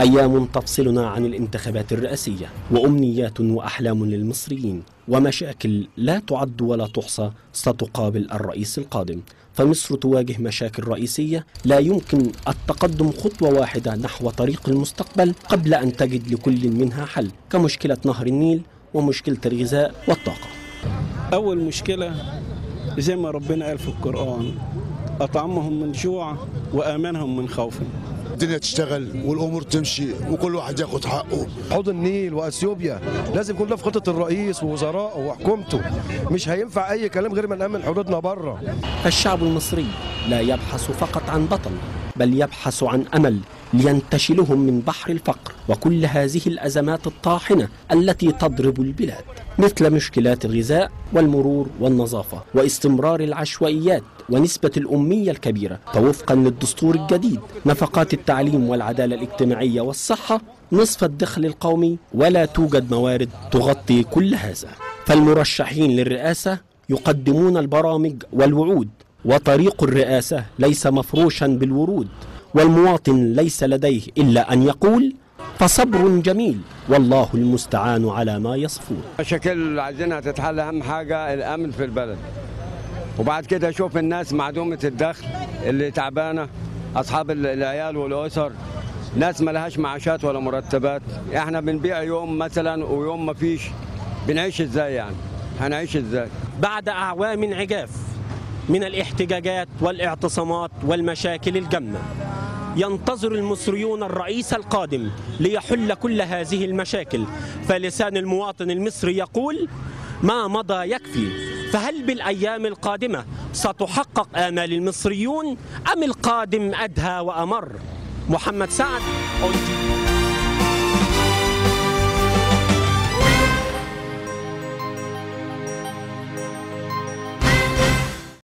أيام تفصلنا عن الانتخابات الرئاسية وأمنيات وأحلام للمصريين ومشاكل لا تعد ولا تحصى ستقابل الرئيس القادم فمصر تواجه مشاكل رئيسية لا يمكن التقدم خطوة واحدة نحو طريق المستقبل قبل أن تجد لكل منها حل كمشكلة نهر النيل ومشكلة الغذاء والطاقة أول مشكلة زي ما ربنا قال في القرآن أطعمهم من جوع وآمنهم من خوف الدنيا تشتغل والامور تمشي وكل واحد ياخد حقه حوض النيل واثيوبيا لازم يكون ده في خطه الرئيس ووزرائه وحكومته مش هينفع اي كلام غير ما نامن حدودنا بره الشعب المصري لا يبحث فقط عن بطل بل يبحث عن امل لينتشلهم من بحر الفقر وكل هذه الازمات الطاحنه التي تضرب البلاد مثل مشكلات الغذاء والمرور والنظافه واستمرار العشوائيات ونسبه الاميه الكبيره فوفقا للدستور الجديد نفقات التعليم والعداله الاجتماعيه والصحه نصف الدخل القومي ولا توجد موارد تغطي كل هذا فالمرشحين للرئاسه يقدمون البرامج والوعود وطريق الرئاسه ليس مفروشا بالورود والمواطن ليس لديه الا ان يقول فصبر جميل والله المستعان على ما يصفون المشاكل اللي عايزينها تتحل اهم حاجه الامن في البلد وبعد كده اشوف الناس معدومه الدخل اللي تعبانه اصحاب العيال والاسر ناس ما لهاش معاشات ولا مرتبات احنا بنبيع يوم مثلا ويوم ما فيش بنعيش ازاي يعني هنعيش ازاي بعد اعوام عجاف من الاحتجاجات والاعتصامات والمشاكل الجمه ينتظر المصريون الرئيس القادم ليحل كل هذه المشاكل فلسان المواطن المصري يقول ما مضى يكفي فهل بالايام القادمه ستحقق امال المصريون ام القادم ادهى وامر محمد سعد أونتي.